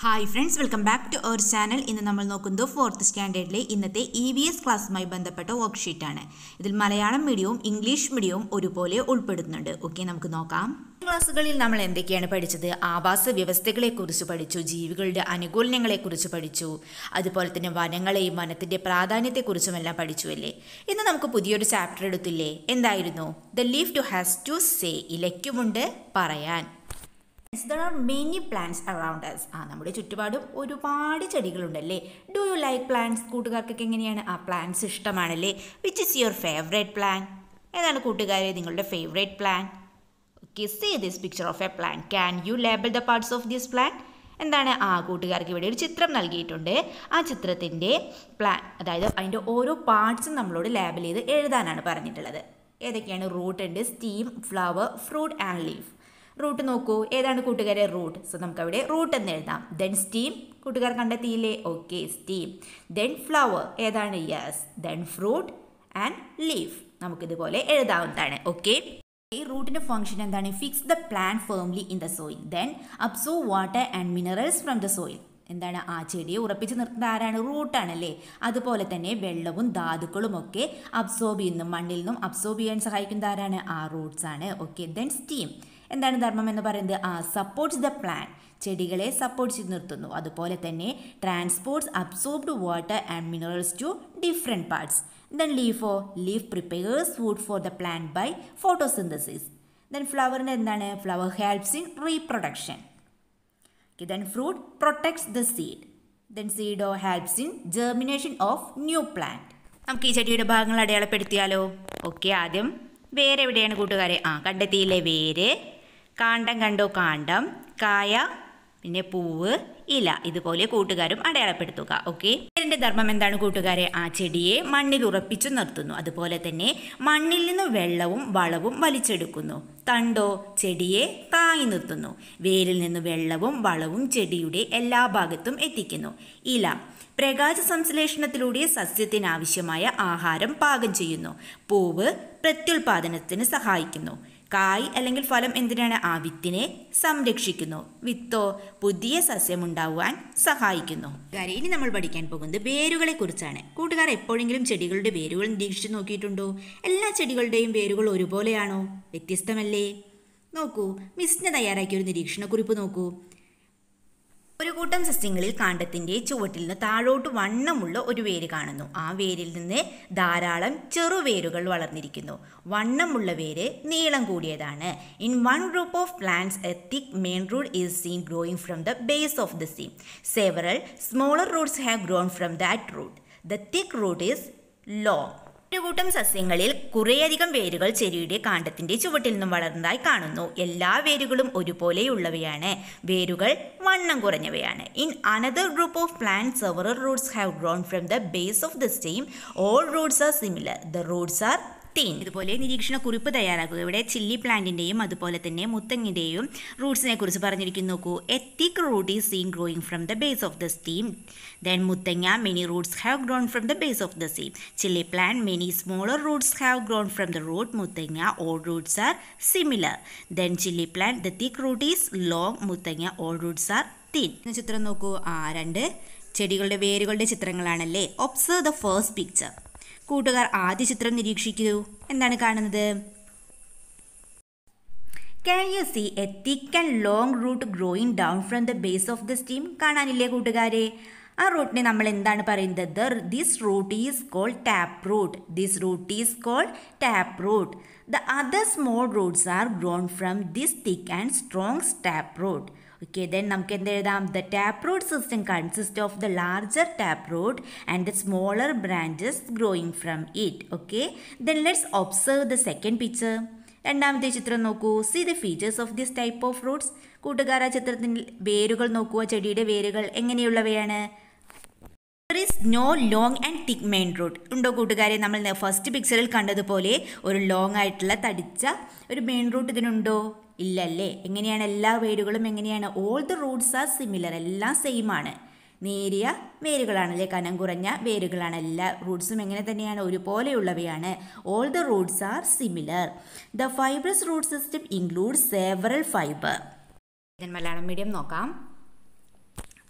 Hi friends welcome back to our channel ഇന്ന് നമ്മൾ നോക്കുന്നത് ഫോർത്ത് സ്റ്റാൻഡേർഡിലെ ഇന്നത്തെ ഇ വി എസ് ക്ലാസ്സുമായി ബന്ധപ്പെട്ട വർക്ക്ഷീറ്റാണ് ഇതിൽ മലയാളം മീഡിയവും ഇംഗ്ലീഷ് മീഡിയവും ഒരുപോലെ ഉൾപ്പെടുന്നുണ്ട് ഓക്കെ നമുക്ക് നോക്കാം ക്ലാസ്സുകളിൽ നമ്മൾ എന്തൊക്കെയാണ് പഠിച്ചത് ആവാസ വ്യവസ്ഥകളെക്കുറിച്ച് പഠിച്ചു ജീവികളുടെ അനുകൂലനങ്ങളെക്കുറിച്ച് പഠിച്ചു അതുപോലെ തന്നെ വനങ്ങളെയും വനത്തിൻ്റെ പ്രാധാന്യത്തെക്കുറിച്ചും എല്ലാം പഠിച്ചു അല്ലേ ഇന്ന് നമുക്ക് പുതിയൊരു ചാപ്റ്റർ എടുത്തില്ലേ എന്തായിരുന്നു the leaf too has to say ഇലയ്ക്കുമുണ്ട് പറയാൻ there are many plants around us ആ നമ്മുടെ ചുറ്റുപാടും ഒരുപാട് ചെടികളുണ്ടല്ലേ ഡു യു ലൈക്ക് പ്ലാന്റ്സ് കൂട്ടുകാർക്കൊക്കെ എങ്ങനെയാണ് ആ പ്ലാന്റ്സ് ഇഷ്ടമാണല്ലേ which is your favourite plant ഏതാണ് കൂട്ടുകാരെ നിങ്ങളുടെ favourite plant okay say this picture of a plant can you label the parts of this plant എന്താണ് ആ കൂട്ടുകാർക്ക് ഇവിടെ ഒരു ചിത്രം നൽകിയിട്ടുണ്ട് ആ ചിത്രത്തിൻ്റെ പ്ലാൻ അതായത് അതിൻ്റെ ഓരോ പാർട്സും നമ്മളോട് ലേബൽ ചെയ്ത് എഴുതാനാണ് പറഞ്ഞിട്ടുള്ളത് ഏതൊക്കെയാണ് റൂട്ട് ഉണ്ട് stem flower fruit and leaf root നോക്കൂ ഏതാണ് കൂട്ടുകാരെ റൂട്ട് സോ നമുക്കവിടെ റൂട്ട് എന്ന് എഴുതാം ദെൻ സ്റ്റീം കൂട്ടുകാർ കണ്ടെത്തിയില്ലേ ഓക്കെ സ്റ്റീം ദെൻ ഫ്ലവർ ഏതാണ് yes then fruit and leaf നമുക്കിതുപോലെ എഴുതാവുന്നതാണ് ഓക്കെ ഈ റൂട്ടിൻ്റെ ഫംഗ്ഷൻ എന്താണ് fix the plant firmly in the soil then absorb water and minerals from the soil എന്താണ് ആ ചെടിയെ ഉറപ്പിച്ച് നിർത്തുന്നത് ആരാണ് റൂട്ടാണല്ലേ അതുപോലെ തന്നെ വെള്ളവും ധാതുക്കളും ഒക്കെ അബ്സോർബ് ചെയ്യുന്നു മണ്ണിൽ നിന്നും അബ്സോർബ് ചെയ്യാൻ സഹായിക്കുന്നത് ആരാണ് ആ റൂട്ട്സ് ആണ് ഓക്കെ ദെൻ സ്റ്റീം എന്താണ് ധർമ്മം എന്ന് പറയുന്നത് ആ സപ്പോർട്ട്സ് ദ പ്ലാൻ ചെടികളെ സപ്പോർട്ട് ചെയ്ത് നിർത്തുന്നു അതുപോലെ തന്നെ transports absorbed water and minerals to different parts then ലീഫോ leaf prepares food for the plant by photosynthesis then ഫ്ലവറിൻ്റെ എന്താണ് flower helps in reproduction then fruit protects the seed then സീഡോ helps in germination of new plant നമുക്ക് ഈ ചെടിയുടെ ഭാഗങ്ങൾ അടയാളപ്പെടുത്തിയാലോ okay ആദ്യം വേര് എവിടെയാണ് കൂട്ടുകാരെ ആ കണ്ടെത്തിയില്ലേ വേര് കാണ്ടം കണ്ടോ കാണ്ടം കായ പിന്നെ പൂവ് ഇല ഇതുപോലെ കൂട്ടുകാരും അടയാളപ്പെടുത്തുക ഓക്കെ ഇതിൻ്റെ ധർമ്മം എന്താണ് കൂട്ടുകാരെ ആ ചെടിയെ മണ്ണിൽ ഉറപ്പിച്ചു നിർത്തുന്നു അതുപോലെ തന്നെ മണ്ണിൽ നിന്ന് വെള്ളവും വളവും വലിച്ചെടുക്കുന്നു തണ്ടോ ചെടിയെ താങ്ങി നിർത്തുന്നു വേരിൽ നിന്ന് വെള്ളവും വളവും ചെടിയുടെ എല്ലാ ഭാഗത്തും എത്തിക്കുന്നു ഇല പ്രകാശ സംശ്ലേഷണത്തിലൂടെ സസ്യത്തിനാവശ്യമായ ആഹാരം പാകം ചെയ്യുന്നു പൂവ് പ്രത്യുൽപാദനത്തിന് സഹായിക്കുന്നു കായ് അല്ലെങ്കിൽ ഫലം എന്തിനാണ് ആ വിത്തിനെ സംരക്ഷിക്കുന്നു വിത്തോ പുതിയ സസ്യം ഉണ്ടാവാൻ സഹായിക്കുന്നു കാര്യം ഇനി നമ്മൾ പഠിക്കാൻ പോകുന്നത് വേരുകളെ കുറിച്ചാണ് കൂട്ടുകാർ എപ്പോഴെങ്കിലും ചെടികളുടെ വേരുകൾ നിരീക്ഷിച്ചു നോക്കിയിട്ടുണ്ടോ എല്ലാ ചെടികളുടെയും വേരുകൾ ഒരുപോലെയാണോ വ്യത്യസ്തമല്ലേ നോക്കൂ മിസ്സിന് തയ്യാറാക്കിയ ഒരു നിരീക്ഷണക്കുറിപ്പ് നോക്കൂ ഒരു കൂട്ടം സസ്യങ്ങളിൽ കാണ്ടത്തിന്റെ ചുവട്ടിൽ നിന്ന് താഴോട്ട് വണ്ണമുള്ള ഒരു വേര് കാണുന്നു ആ വേരിൽ നിന്ന് ധാരാളം ചെറുവേരുകൾ വളർന്നിരിക്കുന്നു വണ്ണമുള്ള വേര് നീളം കൂടിയതാണ് in one group of plants a thick main root is seen growing from the base of the stem several smaller roots have grown from that root the thick root is long ഒരു കൂട്ടം സസ്യങ്ങളിൽ കുറേയധികം വേരുകൾ ചെടിയുടെ കാണ്ടത്തിന്റെ ചുവട്ടിൽ നിന്നും വളർന്നതായി കാണുന്നു എല്ലാ വേരുകളും ഒരുപോലെയുള്ളവയാണ് വേരുകൾ വണ്ണം കുറഞ്ഞവയാണ് in another group of plant several roots have grown from the base of the stem all roots are similar the roots are thin ഇതുപോലെ നിരീക്ഷണ കുറിപ്പ് തയ്യാറാക്കുക ഇവിടെ ചില്ലി പ്ലാന്റിൻ്റെയും അതുപോലെ തന്നെ മുത്തങ്ങിൻ്റെയും റൂട്ട്സിനെ കുറിച്ച് പറഞ്ഞിരിക്കുന്നു നോക്കൂ a thick root is seen growing from the base of the stem then മുത്തങ്ങ many roots have grown from the base of the stem chilli plant many smaller roots have grown from the root മുത്തങ്ങ all roots are similar then chilli plant the thick root is long മുത്തങ്ങ all roots are thin ചിത്രം നോക്കൂ ആ രണ്ട് ചെടികളുടെ വേരുകളുടെ ചിത്രങ്ങളാണല്ലേ observe the first picture കൂട്ടുകാർ ആദ്യ ചിത്രം നിരീക്ഷിക്കൂ എന്താണ് കാണുന്നത് can you see a thick and long root growing down from the base of the stem കാണാനില്ലേ കൂട്ടുകാരെ ആ റൂട്ടിനെ നമ്മൾ എന്താണ് പറയുന്നത് this root is called tap root this root is called tap root the other small roots are grown from this thick and strong tap root okay then നമുക്ക് എന്ത് എഴുതാം the tap root system consist of the larger tap root and the smaller branches growing from it okay then let's observe the second picture രണ്ടാമത്തെ ചിത്രം നോക്കൂ see the features of this type of fruits കൂട്ടുകാർ ആ ചിത്രത്തിൽ വേരുകൾ നോക്കുക ചെടിയുടെ വേരുകൾ എങ്ങനെയുള്ളവയാണ് there is no long and thick main root ഉണ്ടോ കൂട്ടുകാരെ നമ്മൾ ഫസ്റ്റ് പിക്ചറിൽ കണ്ടതുപോലെ ഒരു ലോങ് ആയിട്ടുള്ള തടിച്ച ഒരു മെയിൻ റൂട്ട് ഇതിനുണ്ടോ ഇല്ലല്ലേ എങ്ങനെയാണ് എല്ലാ വേരുകളും എങ്ങനെയാണ് all the roots are similar എല്ലാം സെയിം ആണ് നേരിയ വേരുകളാണല്ലേ കനം കുറഞ്ഞ വേരുകളാണ് എല്ലാ റൂട്ട്സും എങ്ങനെ തന്നെയാണ് ഒരുപോലെയുള്ളവയാണ് all the roots are similar the fibrous root system include several fibre Malayalam medium നോക്കാം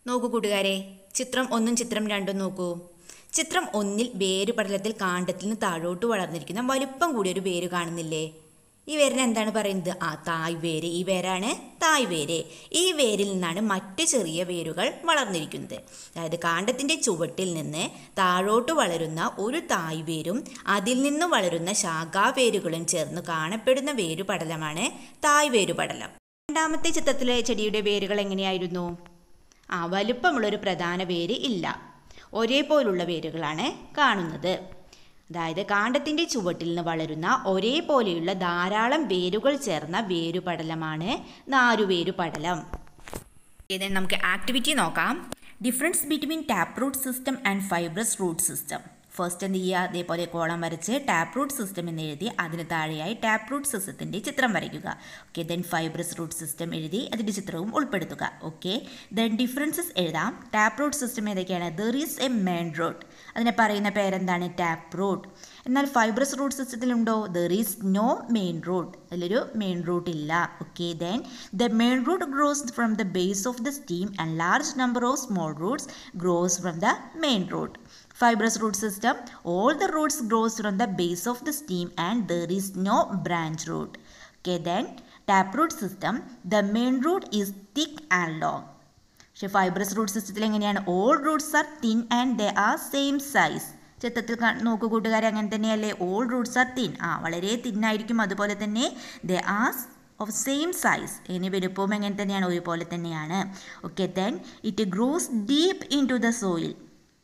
നോക്കൂ കൂട്ടുകാരെ ചിത്രം ഒന്നും ചിത്രം രണ്ടും നോക്കൂ ചിത്രം ഒന്നിൽ വേര് പടലത്തിൽ കാണ്ടത്തിൽ നിന്ന് താഴോട്ട് വളർന്നിരിക്കുന്ന വലുപ്പം കൂടിയ ഒരു വേര് കാണുന്നില്ലേ ഈ വേരിന് എന്താണ് പറയുന്നത് ആ തായ് വേര് ഈ വേരാണ് തായ് വേര് ഈ വേരിൽ നിന്നാണ് മറ്റ് ചെറിയ വേരുകൾ വളർന്നിരിക്കുന്നത് അതായത് കാണ്ടത്തിൻ്റെ ചുവട്ടിൽ നിന്ന് താഴോട്ട് വളരുന്ന ഒരു തായ് വേരും അതിൽ നിന്ന് വളരുന്ന ശാഖാവേരുകളും ചേർന്ന് കാണപ്പെടുന്ന വേരുപടലമാണ് തായ് വേരുപടലം രണ്ടാമത്തെ ചിത്രത്തിലെ ചെടിയുടെ വേരുകൾ എങ്ങനെയായിരുന്നു ആ വലുപ്പമുള്ളൊരു പ്രധാന വേര് ഇല്ല ഒരേപോലുള്ള വേരുകളാണ് കാണുന്നത് അതായത് കാണ്ടത്തിൻ്റെ ചുവട്ടിൽ നിന്ന് വളരുന്ന ഒരേപോലെയുള്ള ധാരാളം വേരുകൾ ചേർന്ന വേരുപടലമാണ് നാരുവേരുപടലം ഇതിന് നമുക്ക് ആക്ടിവിറ്റി നോക്കാം difference between tap root system and fibrous root system first എന്ത് ചെയ്യുക അതേപോലെ കോളം വരച്ച് ടാപ്പ് റൂട്ട് സിസ്റ്റം എന്ന് എഴുതി അതിന് താഴെയായി ടാപ്പ് റൂട്ട് സിസ്റ്റത്തിൻ്റെ ചിത്രം വരയ്ക്കുക okay then fibrous root system എഴുതി അതിൻ്റെ ചിത്രവും ഉൾപ്പെടുത്തുക ഓക്കെ ദെൻ ഡിഫറൻസസ് എഴുതാം ടാപ്പ് റൂട്ട് സിസ്റ്റം ഏതൊക്കെയാണ് there is a main root അതിനെ പറയുന്ന പേരെന്താണ് ടാപ്പ് റൂട്ട് എന്നാൽ ഫൈബ്രസ് റൂട്ട് സിസ്റ്റത്തിലുണ്ടോ there is no main root അതിലൊരു മെയിൻ റൂട്ട് ഇല്ല okay then the main root grows from the base of the stem and large number of small roots grows from the main root fibrous root system all the roots grows from the base of the stem and there is no branch root okay then taproot system the main root is thick and long പക്ഷേ fibrous root സിസ്റ്റത്തിൽ എങ്ങനെയാണ് all roots are thin and they are same size ചിത്രത്തിൽ നോക്കൂ കൂട്ടുകാരെ അങ്ങനെ തന്നെയല്ലേ all roots are thin ആ വളരെ തിന്നായിരിക്കും അതുപോലെ തന്നെ they are of same size ഇനി വലുപ്പവും എങ്ങനെ തന്നെയാണ് ഒരുപോലെ തന്നെയാണ് okay then it grows deep into the soil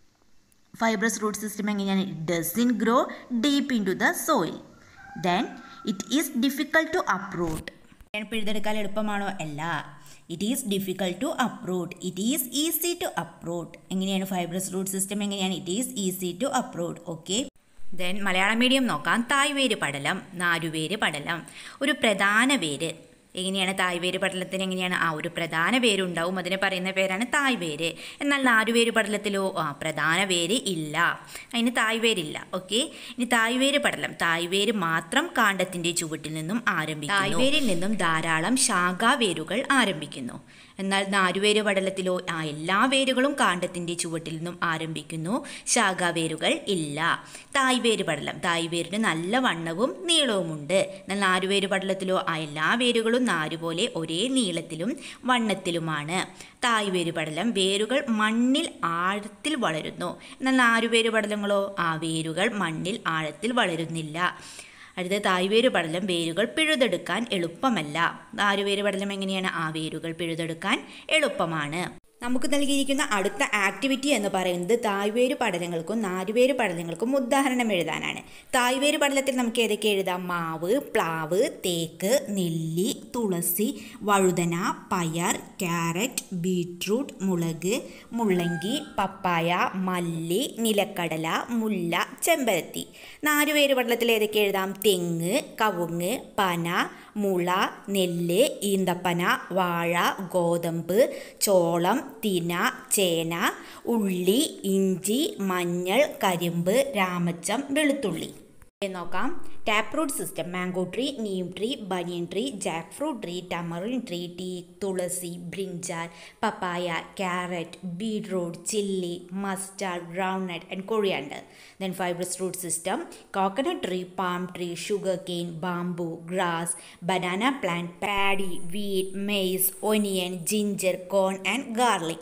fibrous root system എങ്ങനെയാണ് it doesn't grow deep into the soil then it is difficult to uproot പിഴുതെടുക്കാൻ എളുപ്പമാണോ അല്ല it is difficult to uproot it is easy to uproot എങ്ങനെയാണ് fibrous root system എങ്ങനെയാണ് it is easy to uproot okay then Malayalam medium നോക്കാം തായ്വേര് പടലം നാരുവേര് പടലം ഒരു പ്രധാന വേര് എങ്ങനെയാണ് തായ്വേര് പടലത്തിന് എങ്ങനെയാണ് ആ ഒരു പ്രധാന വേരുണ്ടാവും അതിന് പറയുന്ന പേരാണ് തായ്വേര് എന്നാൽ നാലുവേര് പടലത്തിലോ ആ പ്രധാന വേര് ഇല്ല അതിന് തായ്വേരില്ല ഓക്കെ ഇനി തായ്വേര് പടലം തായ്വേര് മാത്രം കാണ്ടത്തിൻ്റെ ചുവട്ടിൽ നിന്നും ആരംഭിക്കുന്നു തായ്വേരിൽ നിന്നും ധാരാളം ശാഖാവേരുകൾ ആരംഭിക്കുന്നു എന്നാൽ നാരുവേര് പടലത്തിലോ ആ എല്ലാ വേരുകളും കാണ്ടത്തിൻ്റെ ചുവട്ടിൽ നിന്നും ആരംഭിക്കുന്നു ശാഖാവേരുകൾ ഇല്ല തായ്വേര് പടലം തായ്വേരിന് നല്ല വണ്ണവും നീളവുമുണ്ട് എന്നാൽ നാരുവേര് പടലത്തിലോ ആ എല്ലാ വേരുകളും നാരുപോലെ ഒരേ നീളത്തിലും വണ്ണത്തിലുമാണ് തായ്വേര് പടലം വേരുകൾ മണ്ണിൽ ആഴത്തിൽ വളരുന്നു എന്നാൽ നാരുവേര് പടലങ്ങളോ ആ വേരുകൾ മണ്ണിൽ ആഴത്തിൽ വളരുന്നില്ല അടുത്ത തായ്വേര് പടലം വേരുകൾ പിഴുതെടുക്കാൻ എളുപ്പമല്ല നാരുവേര് പടലം എങ്ങനെയാണ് ആ വേരുകൾ പിഴുതെടുക്കാൻ എളുപ്പമാണ് നമുക്ക് നൽകിയിരിക്കുന്ന അടുത്ത ആക്ടിവിറ്റി എന്ന് പറയുന്നത് തായ്വേര് പടലങ്ങൾക്കും നാരുവേര് പടലങ്ങൾക്കും ഉദാഹരണം എഴുതാനാണ് തായ്വേര് പടലത്തിൽ നമുക്ക് ഏതൊക്കെ എഴുതാം മാവ് പ്ലാവ് തേക്ക് നെല്ലി തുളസി വഴുതന പയർ ക്യാരറ്റ് ബീട്രൂട്ട് മുളക് മുള്ളങ്കി പപ്പായ മല്ലി നിലക്കടല മുല്ല ചെമ്പരത്തി നാരുവേര് പടലത്തിൽ ഏതൊക്കെ എഴുതാം തെങ്ങ് കവുങ്ങ് പന മുള നെല്ല് ഈന്തപ്പന വാഴ ഗോതമ്പ് ചോളം തിന ചേന ഉള്ളി ഇഞ്ചി മഞ്ഞൾ കരിമ്പ് രാമച്ചം വെളുത്തുള്ളി നോക്കാം tap root system mango tree neem tree banyan tree jackfruit tree tamarind tree tea tulsi brinjal papaya carrot beetroot chilli mustard groundnut and coriander then fibrous root system coconut tree palm tree sugar cane bamboo grass banana plant paddy wheat maize onion ginger corn and garlic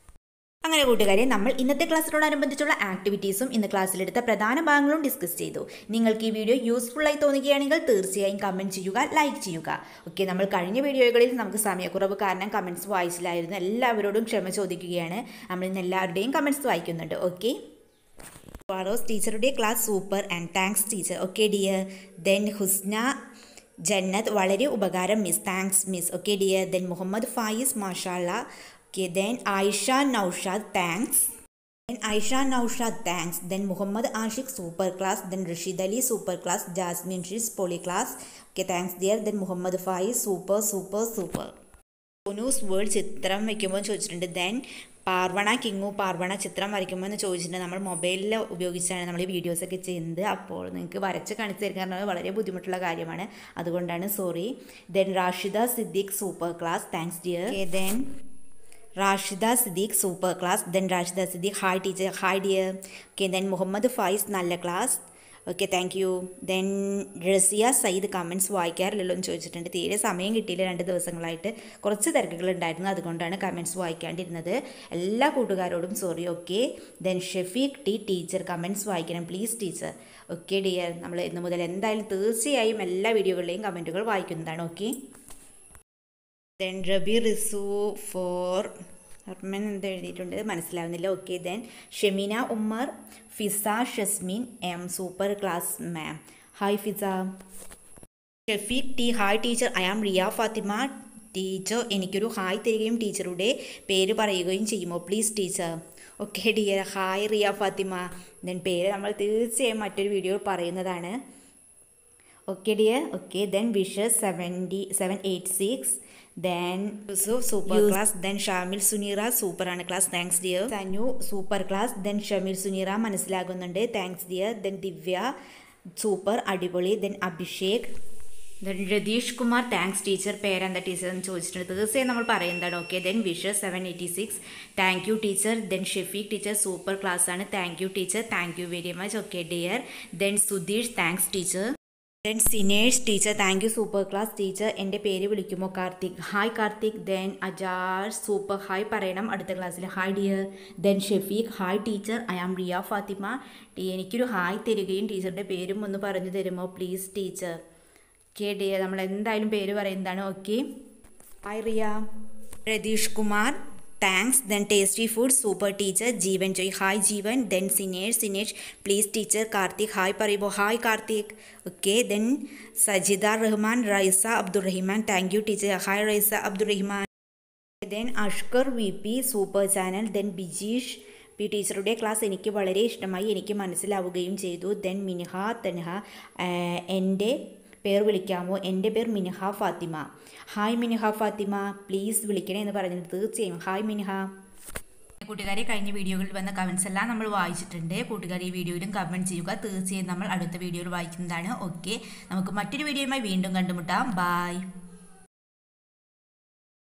അങ്ങനെ കൂട്ടുകാരെ നമ്മൾ ഇന്നത്തെ ക്ലാസ്സിനോടനുബന്ധിച്ചുള്ള ആക്ടിവിറ്റീസും ഇന്ന് ക്ലാസ്സിലെടുത്ത പ്രധാന ഭാഗങ്ങളും discuss ചെയ്തു നിങ്ങൾക്ക് ഈ വീഡിയോ യൂസ്ഫുൾ ആയി തോന്നുകയാണെങ്കിൽ തീർച്ചയായും കമൻറ്റ് ചെയ്യുക ലൈക്ക് ചെയ്യുക ഓക്കെ നമ്മൾ കഴിഞ്ഞ വീഡിയോകളിൽ നമുക്ക് സമയക്കുറവ് കാരണം കമൻറ്റ്സ് വായിച്ചില്ലായിരുന്നു എല്ലാവരോടും ക്ഷമ ചോദിക്കുകയാണ് നമ്മൾ ഇന്ന് എല്ലാവരുടെയും കമൻറ്റ്സ് വായിക്കുന്നുണ്ട് ഓക്കെ ഫാറോസ് ടീച്ചറുടെ class super and thanks teacher okay dear then Husna Jannath വളരെ ഉപകാരം miss thanks miss okay dear then Muhammad Fayis മാഷാള്ള Okay, then Aisha Naushad, thanks. Then Aisha Naushad, thanks. Then Muhammad Ashik, super class. Then Rashid Ali, super class. Jasmine Shiz, poly class. Okay, thanks dear. Then Muhammad Faiz, super, super, super. Sonu's world ചിത്രം വയ്ക്കുമ്പോൾ ചോദിച്ചിട്ടുണ്ട് then Parvana കിങ്ങു Parvana ചിത്രം വരയ്ക്കുമ്പോൾ എന്ന് ചോദിച്ചിട്ടുണ്ട് നമ്മൾ മൊബൈലിൽ ഉപയോഗിച്ചാണ് നമ്മൾ ഈ വീഡിയോസൊക്കെ ചെയ്യുന്നത് അപ്പോൾ നിങ്ങൾക്ക് വരച്ച് കാണിച്ചു തരുക പറഞ്ഞാൽ വളരെ ബുദ്ധിമുട്ടുള്ള കാര്യമാണ് അതുകൊണ്ടാണ് sorry then Rashida Siddique super class thanks dear then Rashida Siddique super class then Rashida Siddique hi teacher hi dear okay then Muhammad Faiz നല്ല class okay thank you then Raziya Sayyid comments വായിക്കാറില്ലല്ലോ എന്ന് ചോദിച്ചിട്ടുണ്ട് തീരെ സമയം കിട്ടിയില്ല രണ്ട് ദിവസങ്ങളായിട്ട് കുറച്ച് തിരക്കുകൾ ഉണ്ടായിരുന്നു അതുകൊണ്ടാണ് കമൻസ് വായിക്കാണ്ടിരുന്നത് എല്ലാ കൂട്ടുകാരോടും sorry okay then Shafeeq T teacher comments വായിക്കണം പ്ലീസ് ടീച്ചർ ഓക്കെ ഡിയർ നമ്മൾ ഇന്ന് മുതൽ എന്തായാലും തീർച്ചയായും എല്ലാ വീഡിയോകളിലെയും കമൻറ്റുകൾ വായിക്കുന്നതാണ് ഓക്കെ ദെൻ റബി റിസു ഫോർ അർമൻ എന്ത് എഴുതിയിട്ടുണ്ട് മനസ്സിലാവുന്നില്ല okay then Shemeena Ummer Fiza Shasmin M super class ma'am hi Fiza Shafeeq T hi teacher I am Riya Fathima teacher എനിക്കൊരു ഹായ് തരികയും ടീച്ചറുടെ പേര് പറയുകയും ചെയ്യുമോ please teacher okay dear hi Riya Fathima then പേര് നമ്മൾ തീർച്ചയായും മറ്റൊരു വീഡിയോ പറയുന്നതാണ് okay dear okay then wishes seventy seven eight six then Yusuf super class then Shamil Suneera സൂപ്പറാണ് class thanks dear Sanu super class then Shameel Suneera മനസ്സിലാകുന്നുണ്ട് thanks dear then Divya super അടിപൊളി then Abhishek then Ratheesh Kumar thanks teacher പേരെന്താ teacher എന്ന് ചോദിച്ചിട്ടുണ്ട് തീർച്ചയായും നമ്മൾ പറയുന്നതാണ് okay then wish seven eighty six thank you teacher then Shafeeq teacher super class ആണ് thank you teacher thank you very much okay dear then Sudheesh thanks teacher then Sinesh teacher thank you super class teacher എൻ്റെ പേര് വിളിക്കുമോ Karthik hi Karthik then Azhar super hi പറയണം അടുത്ത ക്ലാസ്സിൽ hi dear then Shafeeq hi teacher I am Riya Fathima എനിക്കൊരു hi തരികയും ടീച്ചറുടെ പേരും ഒന്ന് പറഞ്ഞു തരുമോ പ്ലീസ് ടീച്ചർ ഓക്കെ ഡിയർ നമ്മൾ എന്തായാലും പേര് പറയുന്നതാണ് okay hi Riya Ratheesh Kumar thanks then tasty food super teacher Jeevan Joy hi Jeevan then Sinesh Sinesh please teacher Karthik hi പറയുമ്പോൾ hi Karthik okay then Sajida Rahman Raisa Abdurahiman thank you teacher hi Raisa Abdurahiman then Ashkar V P super channel then Bijeesh P ടീച്ചറുടെ class എനിക്ക് വളരെ ഇഷ്ടമായി എനിക്ക് മനസ്സിലാവുകയും ചെയ്തു ദെൻ മിനിഹ തൻഹ എൻ്റെ പേർ വിളിക്കാമോ എൻ്റെ പേർ മിനിഹ ഫാത്തിമ ഹായ് മിനിഹ ഫാത്തിമ പ്ലീസ് വിളിക്കണേ എന്ന് പറഞ്ഞത് തീർച്ചയായും ഹായ് മിനിഹ കൂട്ടുകാരെ കഴിഞ്ഞ വീഡിയോകളിൽ വന്ന കമൻസ് എല്ലാം നമ്മൾ വായിച്ചിട്ടുണ്ട് കൂട്ടുകാർ ഈ വീഡിയോയിലും കമൻറ്റ് ചെയ്യുക തീർച്ചയായും നമ്മൾ അടുത്ത വീഡിയോയിൽ വായിക്കുന്നതാണ് ഓക്കെ നമുക്ക് മറ്റൊരു വീഡിയോയുമായി വീണ്ടും കണ്ടുമുട്ടാം ബായ്